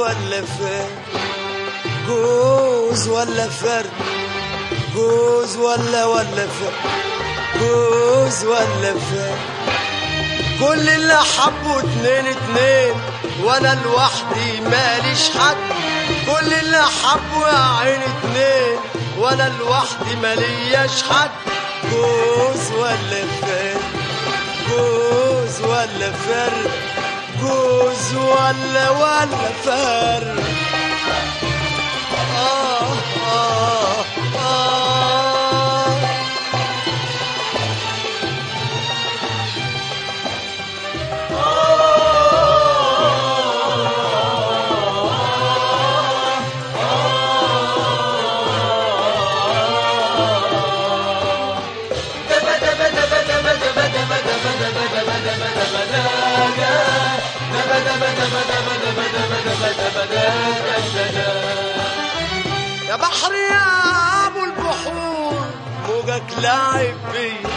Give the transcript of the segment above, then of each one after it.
ولا فرد جوز ولا فرد جوز ولا ولا فرد جوز ولا فرد كل اللي حبوا اتنين اتنين وانا لوحدي ماليش حد كل اللي حبوا يا عين اتنين وانا لوحدي مالياش حد جوز ولا فرد جوز ولا فرد جوز ولا ولا فرد آه آه آه يا بحر يا ابو البحور موجك لاعب بيا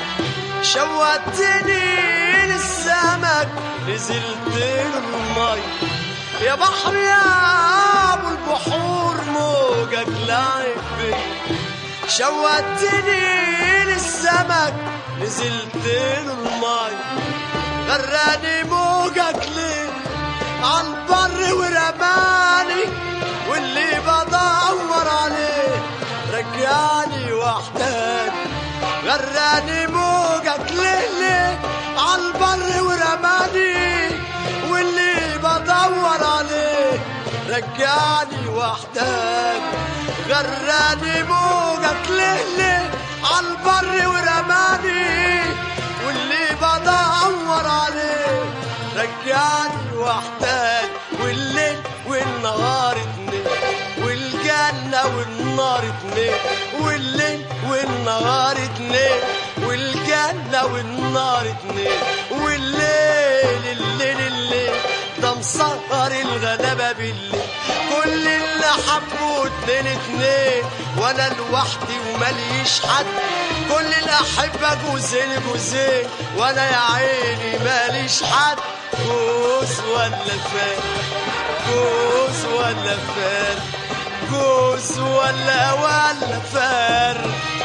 شوقتني للسمك نزلت له المي يا بحر يا ابو البحور موجك لاعب بيا شوقتني للسمك نزلت له المي غراني موجك ليه عالبر ورماني واللي بدور عليه رجعني وحداني غراني موجك ليه ليه عالبر ورماني واللي بدور عليه رجعني وحداني غراني موجك ليه ليه عالبر ورماني واللي بدور عليه رجعني وحداني والليل والنهار اتنين والجنة والنار اتنين والليل والنهار اتنين والجنة والنار اتنين والليل الليل الليل ده مسهر الغلابة بالليل كل اللي حبوا اتنين اتنين وانا لوحدي ومليش حد كل الأحبة جوزين جوزين وانا يا عيني ماليش حد جوز ولا فات جوز ولا فات جوز ولا ولا فار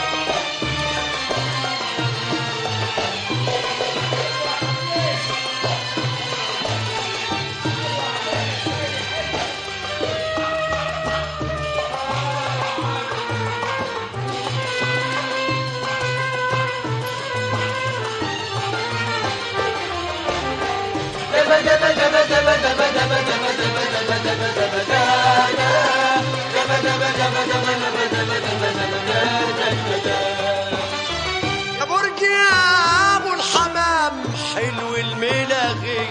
يا برج يا ابو الحمام حلو الملاغي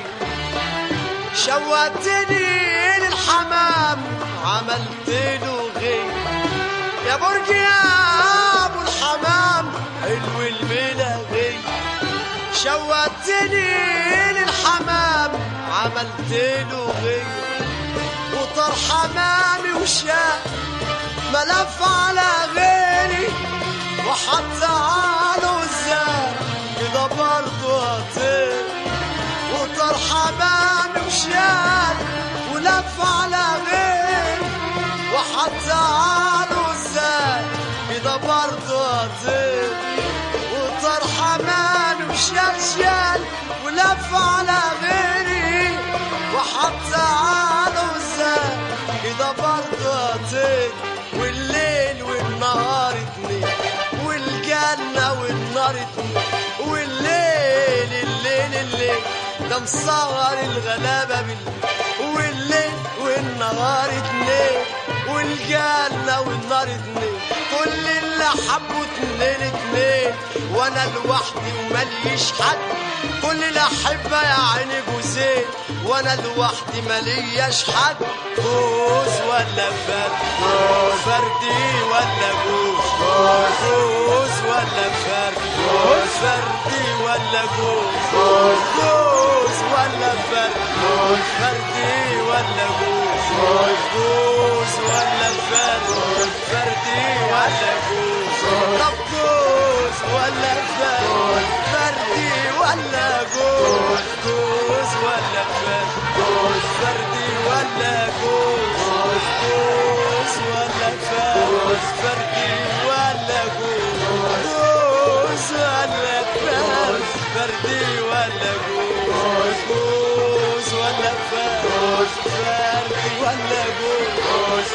شوقتني للحمام عملت له غي يا برج يا ابو الحمام حلو الملاغي شوقتني للحمام عملت له غي وطار حمامي وشاف ملف على غيري وحتى على الزاد كده برضه هطير وطار حمامي وشال ولف على غيري وحتى على الزاد كده برضه هطير وطار حمامي وشال شال ولف على غيري وحتى على الزاد كده برضه هطير والليل والنهار اتنين والجنة والنار اتنين والليل الليل الليل ده مصغر الغلابة بالليل والليل والنهار اتنين والجنة والنار اتنين كل اللي حبوا اتنين اتنين وانا لوحدي ومليش حد كل الأحبة يا عيني جوزين وانا لوحدي ملياش حد جوز ولا فرد فردي ولا جوز جوز ولا فرد فردي ولا جوز جوز ولا فرد فردي ولا جوز جوز ولا فرد فردي ولا جوز طب جوز ولا فرد فردي ولا جوز جوز ولا فرد فردي ولا جوز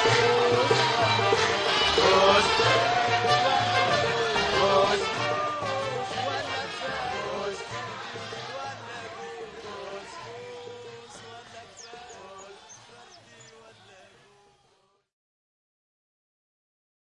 الحمام